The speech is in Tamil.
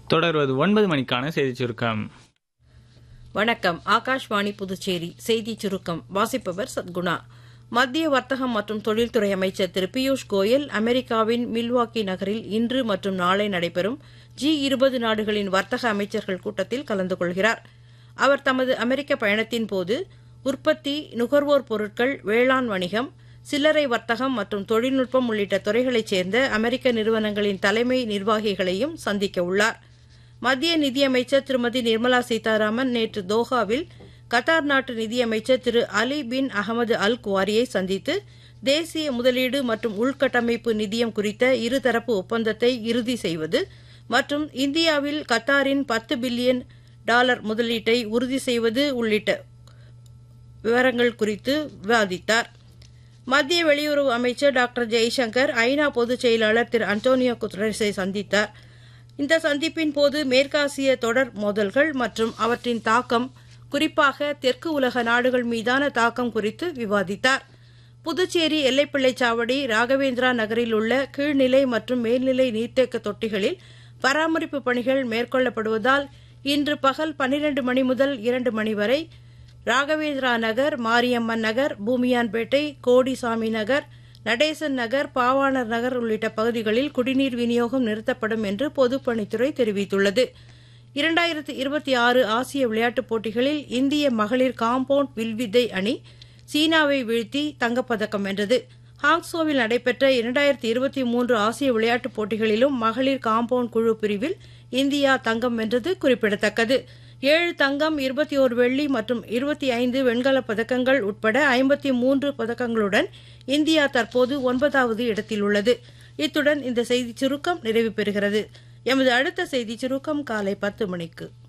தொடர்வது ஒன்பது மணிக்கான செய்திச் சுருக்கம் வணக்கம் ஆகாஷ்வாணி புதுச்சேரி செய்திச் சுருக்கம் வாசிப்பவர் சத்குணா மத்திய வர்த்தகம் மற்றும் தொழில்துறை அமைச்சர் திரு பியூஷ் கோயல் அமெரிக்காவின் மில்வாக்கி நகரில் இன்று மற்றும் நாளை நடைபெறும் ஜி இருபது நாடுகளின் வர்த்தக அமைச்சர்கள் கூட்டத்தில் கலந்து கொள்கிறார் அவர் தமது அமெரிக்க பயணத்தின் போது உற்பத்தி நுகர்வோர் பொருட்கள் வேளாண் வணிகம் சில்லறை வர்த்தகம் மற்றும் தொழில்நுட்பம் உள்ளிட்ட துறைகளைச் சேர்ந்த அமெரிக்க நிறுவனங்களின் தலைமை நிர்வாகிகளையும் சந்திக்க உள்ளார் மத்திய நிதியமைச்சர் திருமதி நிர்மலா சீதாராமன் நேற்று தோஹாவில் கத்தார் நாட்டு நிதியமைச்சர் திரு அலி பின் அகமது அல் குவாரியை சந்தித்து தேசிய முதலீடு மற்றும் உள்கட்டமைப்பு நிதியம் குறித்த இருதரப்பு ஒப்பந்தத்தை இறுதி செய்வது மற்றும் இந்தியாவில் கத்தாரின் பத்து பில்லியன் டாலர் முதலீட்டை உறுதி செய்வது உள்ளிட்ட விவரங்கள் குறித்து விவாதித்தார் மத்திய வெளியுறவு அமைச்சர் டாக்டர் ஜெய்சங்கர் ஐநா பொதுச் செயலாளர் திரு அண்டோனியோ குத்ரஸை சந்தித்தார் இந்த சந்திப்பின் போது மேற்காசிய தொடர் மோதல்கள் மற்றும் அவற்றின் தாக்கம் குறிப்பாக தெற்கு உலக நாடுகள் மீதான தாக்கம் குறித்து விவாதித்தார் புதுச்சேரி எல்லைப்பிள்ளைச் சாவடி ராகவேந்திரா நகரில் உள்ள கீழ்நிலை மற்றும் மேல்நிலை நீர்த்தேக்க தொட்டிகளில் பராமரிப்பு பணிகள் மேற்கொள்ளப்படுவதால் இன்று பகல் பன்னிரண்டு மணி முதல் இரண்டு மணி வரை ராகவேந்திரா நகர் மாரியம்மன் நகர் பூமியான்பேட்டை கோடிசாமி நகர் நடேசன் நகர் பாவாணர் நகர் உள்ளிட்ட பகுதிகளில் குடிநீர் விநியோகம் நிறுத்தப்படும் என்று பொதுப்பணித்துறை தெரிவித்துள்ளது இரண்டாயிரத்து இருபத்தி ஆறு ஆசிய விளையாட்டுப் போட்டிகளில் இந்திய மகளிர் காம்பவுண்ட் வில்வித்தை அணி சீனாவை வீழ்த்தி தங்கப்பதக்கம் வென்றது ஹாங்ஸோவில் நடைபெற்ற இரண்டாயிரத்தி இருபத்தி மூன்று ஆசிய விளையாட்டுப் போட்டிகளிலும் மகளிர் காம்பவுண்ட் குழு பிரிவில் இந்தியா தங்கம் வென்றது குறிப்பிடத்தக்கது ஏழு தங்கம் இருபத்தி ஒரு வெள்ளி மற்றும் இருபத்தி ஐந்து வெண்கலப் பதக்கங்கள் உட்பட ஐம்பத்தி மூன்று பதக்கங்களுடன் இந்தியா தற்போது ஒன்பதாவது இடத்தில் உள்ளது இத்துடன் இந்த செய்திச் சுருக்கம் நிறைவு பெறுகிறது எமது அடுத்த செய்திச் சுருக்கம் காலை பத்து மணிக்கு